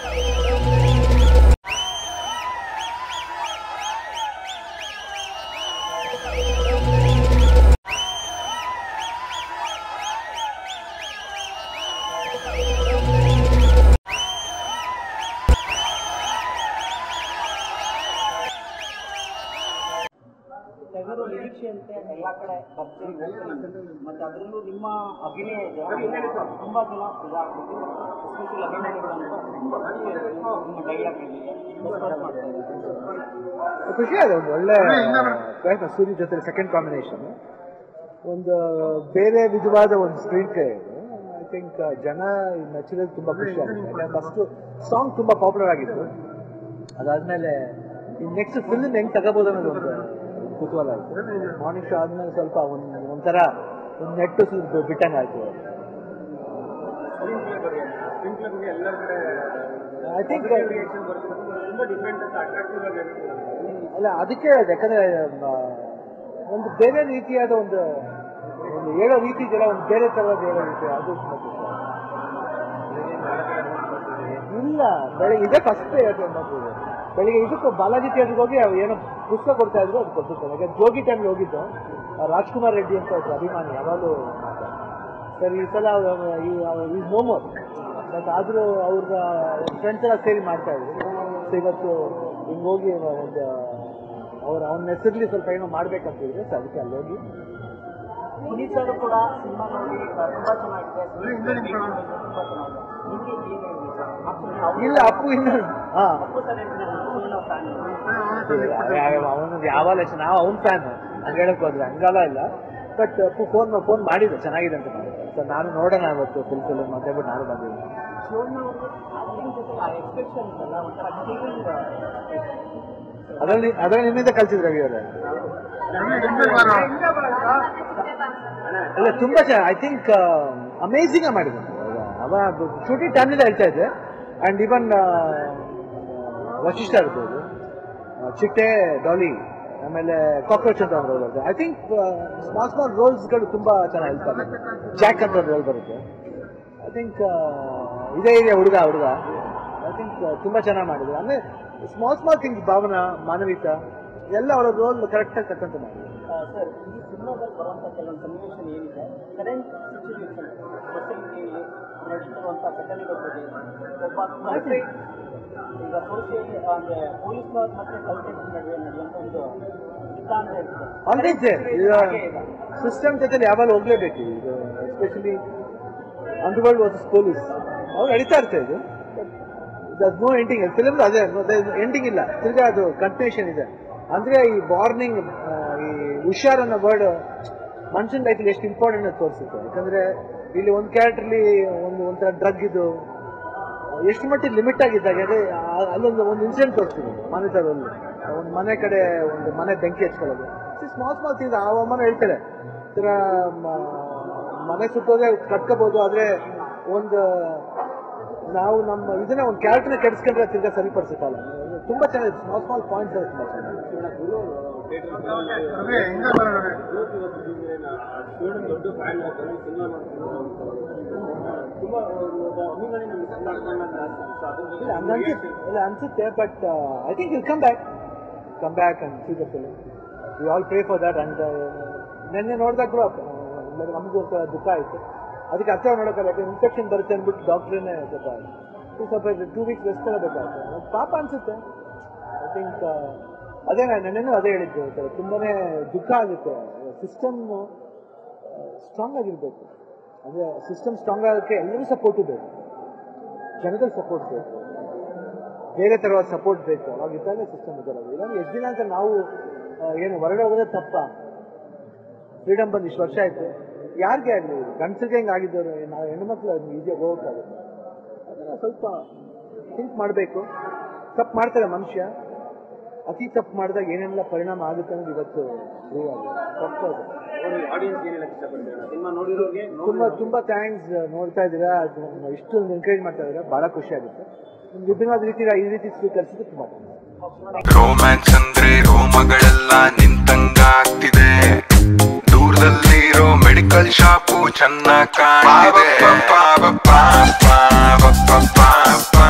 ಟಗರು ನಿರೀಕ್ಷೆಯಂತೆ ಎಲ್ಲ ಕಡೆ ಭರ್ಜರಿ ಹೋಗ್ತಿದೆ. ಮತ್ತೆ ಅದರಲ್ಲೂ ನಿಮ್ಮ ಅಭಿನಯ ಇದೆ ತುಂಬಾ ಜನ ಇದಾಗ್ಬಿಟ್ಟು ಎಸ್ಪೆಷಲಿ ಅಭಿಮಾನಿಗಳಂತ ತುಂಬಾ ಖುಷಿ ಆಯ್ತು. ನಿಮ್ಮ ಡೈಲಾಗ್ ಮಾಡ್ತಾ ಇದ್ದಾರೆ ಖುಷಿ ಆದ ಒಂದು ಒಳ್ಳೆ ಪ್ರಯತ್ನ ಸೂರ್ಯ ಜೊತೆ ಸೆಕೆಂಡ್ ಕಾಂಬಿನೇಷನ್ ಒಂದು ಬೇರೆ ವಿಧವಾದ ಒಂದು ಸ್ಕ್ರೀನ್ ಪ್ಲೇ ಇದು ಐ ಥಿಂಕ್ ಜನ ಮೆಚ್ಚೋದು ತುಂಬಾ ಖುಷಿ ಆಗುತ್ತೆ ಯಾಕಂದ್ರೆ ಫಸ್ಟ್ ಸಾಂಗ್ ತುಂಬಾ ಪಾಪ್ಯುಲರ್ ಆಗಿತ್ತು ಅದಾದ್ಮೇಲೆ ಈ ನೆಕ್ಸ್ಟ್ ಫಿಲ್ಮ್ ಹೆಂಗ್ ತಗೋಬಹುದು ಅನ್ನೋದು ಒಂದು ಕುತೂಹಲ ಆಯ್ತು ಮಾರ್ನಿಂಗ್ ಶೋ ಆದ್ಮೇಲೆ ಸ್ವಲ್ಪ ಒಂದ್ ಒಂಥರ ಒಂದು ನೆಟ್ಟು ಸ್ವಲ್ಪ ಬಿಟ್ಟಂಗೆ ಆಯ್ತು ಐ ಥಿಂಕ್ ಅಲ್ಲ ಅದಕ್ಕೆ ಹೇಳಿದೆ ಯಾಕಂದ್ರೆ ಮ, ಒಂದು ಬೇರೆ ರೀತಿಯಾದ ಒಂದು ಒಂದು ಹೇಳೋ ರೀತಿ ಇದೆಯಲ್ಲ ಒಂದು ಬೇರೆ ತರಹದ ಹೇಳೋ ರೀತಿ ಅದು ತುಂಬಾ ಖುಷಿ ಆಯ್ತು. ಇಲ್ಲ ಬೆಳಿಗ್ಗೆ ಇದೇ ಫಸ್ಟ್ ಹೇಳ್ಕೊಂಡು ಬೆಳಿಗ್ಗೆ ಇದಕ್ಕೆ ಬಾಲಾಜಿ ಥಿಯೇಟರ್ಗೆ ಹೋಗಿ ಅವ್ರು ಏನೋ ಪುಸ್ತಕ ಕೊಡ್ತಾ ಇದ್ರು ಅದು ಕೊಟ್ಟಿರ್ತಾರೆ ಯಾಕಂದ್ರೆ ಜೋಗಿ ಟೈಮ್ಗೆ ಹೋಗಿದ್ದು ಆ ರಾಜ್ಕುಮಾರ್ ರೆಡ್ಡಿ ಅಂತ ಒಬ್ಬ ಅಭಿಮಾನಿ ಯಾವಾಗಲೂ ಸರ್ ಈ ಸಲ ಈಸ್ ನೋ ಮೋರ್ ಬಟ್ ಆದರೂ ಅವ್ರ ಫ್ರೆಂಡ್ಸ್ ಎಲ್ಲ ಸೇರಿ ಮಾಡ್ತಾ ಇದ್ರು ಸೊ ಇವತ್ತು ಹಿಂಗೆ ಹೋಗಿ ಒಂದು ಅವ್ರ ಅವನ ಹೆಸರಲ್ಲಿ ಸ್ವಲ್ಪ ಏನೋ ಮಾಡ್ಬೇಕಂತಿದ್ರೆ ಸೊ ಅದಕ್ಕೆ ಅಲ್ಲಿ ಹೋಗಿ ಪುನೀತ್ ಸರ್ ಕೂಡ ಸಿನಿಮಾ ನೋಡಿ ಆ, ತುಂಬಾ ಚೆನ್ನಾಗಿದೆ ತುಂಬಾ ಚೆನ್ನಾಗಿದೆ ನಿಮ್ಗೆ ಏನು ಹೇಳಿ ಸರ್? Actually ಅವ್ರು- ಇಲ್ಲ ಅಪ್ಪು ಇನ್ನು ಹಾ ಅಪ್ಪು ಸರ್ ಹೇಳ್ತಿದ್ದಾರೆ, ಅಪ್ಪುವಿನ fan. ಅವನು ಯಾವ ಲಕ್ಷ ನಾವು ಅವ್ನ ಫ್ಯಾನ್ ಹಂಗೆ ಹೇಳಕ್ ಹೋದ್ರೆ ಹಂಗಲ್ಲ ಇಲ್ಲ ಬಟ್ ಅಪ್ಪು ಫೋನ್ ಫೋನ್ ಮಾಡಿದ್ರು ಚೆನ್ನಾಗಿದೆ ಅಂತ ಮಾಡಿದ್ರು ಸೊ ನಾನು ನೋಡೋಣ ಇವತ್ತು ಫುಲ್ ಫಿಲ್ಮ್ ಅಂತ ಹೇಳ್ಬಿಟ್ಟು ನಾನು ಬಂದಿದ್ದೀನಿ ಶಿವಣ್ಣ ಅವರು acting ಜೊತೆಗೆ ಆ ಎಕ್ಸ್ಪ್ರೆಷನ್ ಇದೆಲ್ಲ ಒಂಥರ ಥ್ರಿಲ್ಲಿಂಗ್ ಅದರಲ್ಲಿ ಅದರಲ್ಲಿ ನಿಮ್ಮಿಂದ ಕಲ್ತಿದ್ರು ರವಿ ಅವರೇ ಅಲ್ಲ ತುಂಬಾ ಚೆನ್ನಾಗಿ ಐ ಥಿಂಕ್ ಅಮೇಝಿಂಗ್ ಮಾಡಿದ್ರು ಅವ ಶೂಟಿಂಗ್ ಟೈಮ್ನಿಂದ ಹೇಳ್ತಾ ಇದ್ದೆ ಅಂಡ್ ಇವನ್ ವಶಿಷ್ಠ ಇರ್ಬೋದು ಆ, ಚಿಟ್ಟೆ ಡಾಲಿ ಆಮೇಲೆ ಕಾಕ್ರೋಚ್ ಅಂತ ಒಂದು ರೋಲ್ ಬರುತ್ತೆ ಐ ಥಿಂಕ್ ಸ್ಮಾಲ್ ಸ್ಮಾಲ್ ರೋಲ್ಸ್ಗಳು ತುಂಬಾ ಚೆನ್ನಾಗಿ ಹೆಲ್ಪ್ ಆಗುತ್ತೆ ಜಾಕ್ ಅಂತ ರೋಲ್ ಬರುತ್ತೆ ಐ ಥಿಂಕ್ ಇದೇ ಇದೆ ಹುಡುಗ ಹುಡುಗ ಐ ಥಿಂಕ್ ತುಂಬಾ ಚೆನ್ನಾಗಿ ಮಾಡಿದ್ರು ಅಂದ್ರೆ ಸ್ಮಾಲ್ ಸ್ಮಾಲ್ ಥಿಂಗ್ಸ್ ಭಾವನಾ ಮಾನವಿಕ ಎಲ್ಲ ಅವರ ರೋಲ್ ಕರೆಕ್ಟಾಗಿ ತಕ್ಕಂತ ಮಾಡಿದ್ರು ಸರ್ ಈ ಸಿನಿಮಾದಲ್ಲಿ ಬರುವಂತ ಕೆಲವೊಂದು ಸನ್ನಿವೇಶ ಏನಿದೆ ಕರೆಂಟ್ ಸಿಚುವೇಶನ್ ಬಸ್ಸಲ್ಲಿ ನಡೆಸಿರುವಂತ ಘಟನೆಗಳ ಬಗ್ಗೆ ಒಬ್ಬ ಕಲ್ಪ್ರಿಟ್ ಈಗ ಸೋಷಿಯಲ್ ಅಂದ್ರೆ ಪೊಲೀಸ್ನವ್ರ ಮತ್ತೆ ಕಲ್ಪ್ರಿಟ್ ನಡುವೆ ನಡೆಯುವಂತ ಒಂದು ಯುದ್ಧ ಅಂತ ಹೇಳ್ತಾರೆ ಆಲ್ವೇಸ್ ಸಿಸ್ಟಮ್ ಜೊತೆ ಯಾವಾಗ ಹೋಗ್ಲೇಬೇಕು ಇದು ಎಸ್ಪೆಷಲಿ ಅಂಡರ್ವರ್ಲ್ಡ್ ವರ್ಸಸ್ ಪೊಲೀಸ್ ಅವ್ರು ನಡೀತಾ ಇರ್ತಾ ಇದು ನೋ ಎಂಡಿಂಗ್ ಫಿಲ್ಮ್ ಅದೇ ಎಂಡಿಂಗ್ ಇಲ್ಲ ತಿರ್ಗಾ ಅದು ಕಂಟಿನ್ಯೂಷನ್ ಇದೆ ಅಂದ್ರೆ ಈ ವಾರ್ನಿಂಗ್ ಈ ಹುಷಾರ್ ಅನ್ನೋ ವರ್ಡ್ ಮನುಷ್ಯನ ಲೈಫಲ್ಲಿ ಎಷ್ಟು ಇಂಪಾರ್ಟೆಂಟ್ ಅಂತ ತೋರಿಸುತ್ತೆ ಯಾಕಂದ್ರೆ ಇಲ್ಲಿ ಒಂದು ಕ್ಯಾರೆಕ್ಟರ್ಲಿ ಒಂದು ಒಂಥರ ಡ್ರಗ್ ಇದು ಎಷ್ಟು ಮಟ್ಟಿಗೆ ಲಿಮಿಟ್ ಆಗಿದ್ದಾಗ ಅದೇ ಆ- ಅಲ್ಲೊಂದು ಒಂದು ಇನ್ಸಿಡೆಂಟ್ ತೋರಿಸ್ತೀನಿ ಮನೆ ತರದಲ್ಲಿ ಒಂದು ಮನೆ ಕಡೆ ಒಂದು ಮನೆ ಬೆಂಕಿ ಹಚ್ಕೊಳ್ಳೋದು ಸ್ಮಾಲ್ ಸ್ಮಾಲ್ ಥಿಂಗ್ಸ್ ಆ ಅಮ್ಮನ ಹೇಳ್ತಾರೆ ಈ ಥರ ಮ- ಮನೆ ಸುತ್ತೋದೇ ಕಟ್ಕೋಬಹುದು ಆದ್ರೆ ಒಂದು ನಾವು ನಮ್ಮ ಇದನ್ನ ಒಂದು ಕ್ಯಾರೆಕ್ಟರ್ನ ಕೆಡಿಸ್ಕೊಂಡ್ರೆ ತಿರ್ಗಾ ಸರಿಪಡಿಸಕ್ಕಲ್ಲ ತುಂಬಾ ಚೆನ್ನಾಗಿದೆ ಸ್ಮಾಲ್ ಸ್ಮಾಲ್ ಪಾಯಿಂಟ್ಸ್ ತುಂಬಾ ಚೆನ್ನಾಗಿದೆ ದೊಡ್ಡ ಫ್ಯಾನ್ ಸಿನಿಮಾ ತುಂಬಾ ಅಭಿಮಾನಿ ಇಲ್ಲ ಹಂಗನ್ಸುತ್ತೆ ಇಲ್ಲ ಅನ್ಸುತ್ತೆ but I think will come back come back and see the film we all pray for that and ನಿನ್ನೆ ನೋಡಿದಾಗ ಕೂಡ ನಮಗೂ ಒಂಥರ ದುಃಖ ಆಯಿತು ಅದಕ್ಕೆ ಹತ್ತಿರ ನೋಡೋಕ್ಕಲ್ಲ ಯಾಕಂದ್ರೆ ಇನ್ಫೆಕ್ಷನ್ ಬರುತ್ತೆ ಅಂದ್ಬಿಟ್ಟು ಡಾಕ್ಟ್ರೇನೆ ಸ್ವಲ್ಪ ಇದು ಸ್ವಲ್ಪ ಟೂ ವೀಕ್ಸ್ ರೆಸ್ಟ್ ತಗೋಬೇಕಾಗುತ್ತೆ ಪಾಪ ಅನ್ಸುತ್ತೆ ಐ ಥಿಂಕ್ ಅದೇ ನಾನು ನೆನ್ನೆನೂ ಅದೇ ಹೇಳಿದ್ದು ಒಂಥರ ತುಂಬಾನೇ ದುಃಖ ಆಗುತ್ತೆ ಸಿಸ್ಟಮ್ ಸ್ಟ್ರಾಂಗ್ ಆಗಿರ್ಬೇಕು ಅಂದ್ರೆ ಸಿಸ್ಟಮ್ ಸ್ಟ್ರಾಂಗ್ ಆಗೋಕ್ಕೆ ಎಲ್ಲರೂ ಸಪೋರ್ಟು ಬೇಕು ಜನಗಳ ಸಪೋರ್ಟ್ ಬೇಕು ಬೇರೆ ತರವಾದ ಸಪೋರ್ಟ್ ಬೇಕು ಅವಾಗ ಇದ್ದಾಗ ಸಿಸ್ಟಮ್ ಇದ್ದಾರೆ ಇಲ್ಲಾಂದ್ರೆ ಎಷ್ಟು ದಿನ ಅಂತ ನಾವು ಆ, ಏನು ಹೊರಗಡೆ ಹೋಗೋದೇ ತಪ್ಪ ಫ್ರೀಡಮ್ ಬಂದು ಇಷ್ಟು ವರ್ಷ ಆಯ್ತು ಯಾರಿಗೆ ಆಗಲಿ ಗಂಡಸರಿಗೆ ಹೆಂಗೆ ಆಗಿದ್ದವರು ನಾವು ಹೆಣ್ಮಕ್ಳು ಈಸಿಯಾಗಿ ಹೋಗೋಕ್ಕಾಗುತ್ತೆ ಅದನ್ನ ಸ್ವಲ್ಪ ಥಿಂಕ್ ಮಾಡಬೇಕು ತಪ್ಪು ಮಾಡ್ತಾರೆ ಮನುಷ್ಯ ಅತಿ ತಪ್ಪು ಮಾಡಿದಾಗ ಏನೆಲ್ಲ ಪರಿಣಾಮ ಆಗುತ್ತೆ ಅನ್ನೋದು ಇವತ್ತು ಪ್ರೂವ್ ಆಗಿದೆ ತಪ್ಪು ಅದು ಆಡಿಯನ್ಸ್ ಏನೆಲ್ಲ ಇಷ್ಟಪಡ್ತೀರಾ ಸಿನಿಮಾ ನೋಡಿರೋರಿಗೆ ತುಂಬಾ ತುಂಬಾ ಥ್ಯಾಂಕ್ಸ್ ನೋಡ್ತಾ ಇದ್ದೀರಾ ಅದು ಇಷ್ಟು ಎನ್ಕರೇಜ್ ಮಾಡ್ತಾ ಇದ್ದೀರಾ ಬಹಳ ಖುಷಿ ಆಗುತ್ತೆ ನಿಮ್ಗೆ ವಿಭಿನ್ನವಾದ ರೀತಿ ಈ ರೀತಿ ಸ್ವೀಕರಿಸಿದ್ದು ತುಂಬಾ ಥ್ಯಾಂಕ್ಸ್ ರೋಮ್ಯಾನ್ಸ್ ಅಂದ್ರೆ ರೋಮಗಳೆಲ್ಲ ನಿಂತಂಗ ಆಗ್ತಿದೆ ದೂರದಲ್ಲಿರೋ ಮೆಡಿಕಲ್ ಶಾಪು ಚೆನ್ನಾಗ್ ಕಾಣಿದೆ